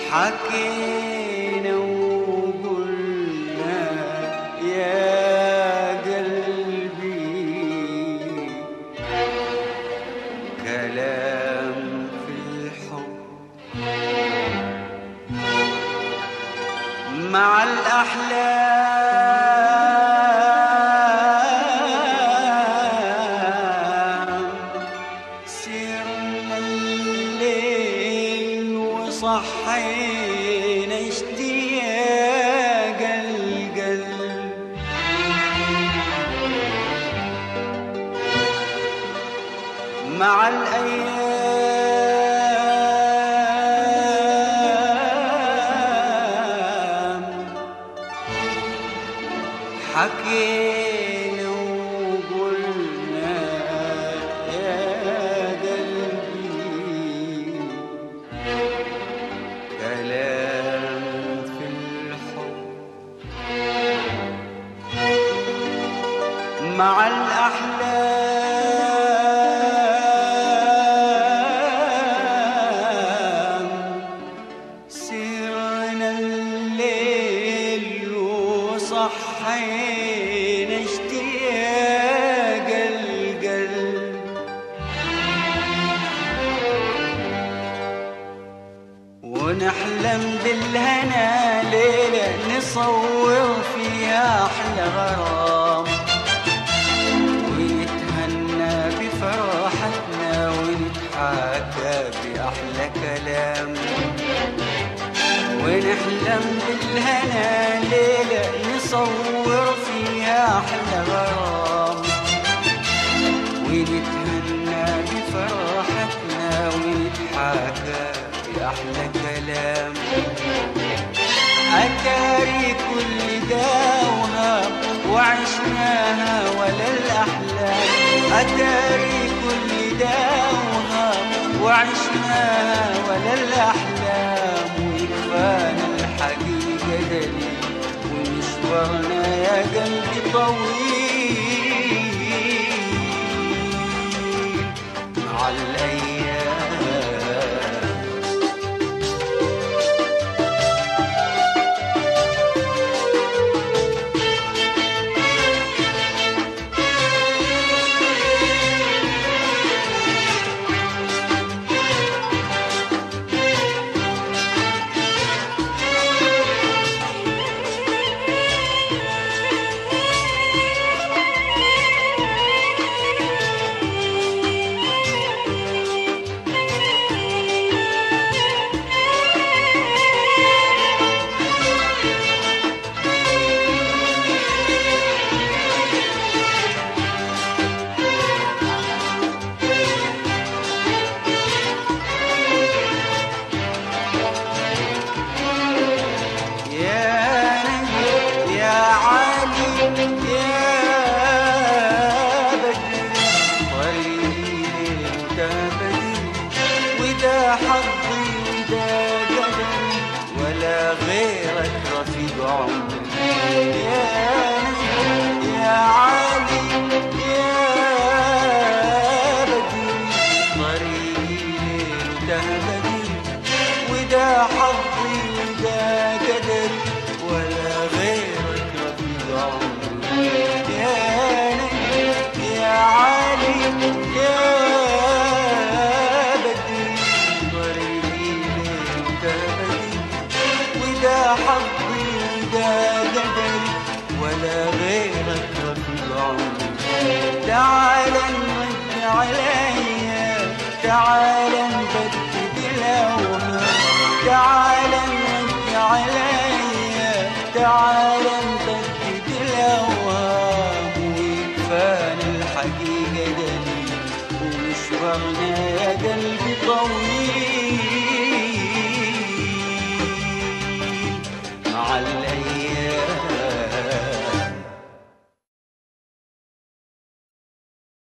حكينا وقلنا يا قلبي كلام في الحب مع الأحلام سرنا الليل وصحينا اشتياق القلب مع الأيام حكينا وقلنا يا قلبي كلام في الحب مع الأحلام سرنا الليل وصحينا اشتياق القلب ونحلم بالهنا ليلة نصور فيها أحلى غرام ونتهنى بفرحتنا ونتحاكى بأحلى كلام ونحلم بالهنا ليلة نصور فيها أحلى غرام ونتهنى بفرحتنا ونتحاكى بأحلى كلام أتاري كل داوها وعشناها ولا الأحلام أتاري كل داوها وعشناها ولا الأحلام ويكفانا الحقيقة دليل ومشوارنا يا قلبي طويل مع الأيام يا نجم يا علي يا بدر طريقي وده بدر وده حظي وده قدر ولا غيرك رفيق عمري يا نجم يا علي يا بدر طريقي وده بدر وده حظي وده قدر ولا غيرك رفيق عمري يا نجم يا علي يا بدري طريقي وده بدري وده حظي وده قدر ولا غيرك رفيق عمري تعال نرد عليا تعال نبدد الأوهام تعال نرد عليا تعال نبدد الأوهام ويكفانا الحقيقة دليل ومشوارنا يا قلبي طويل مع الليل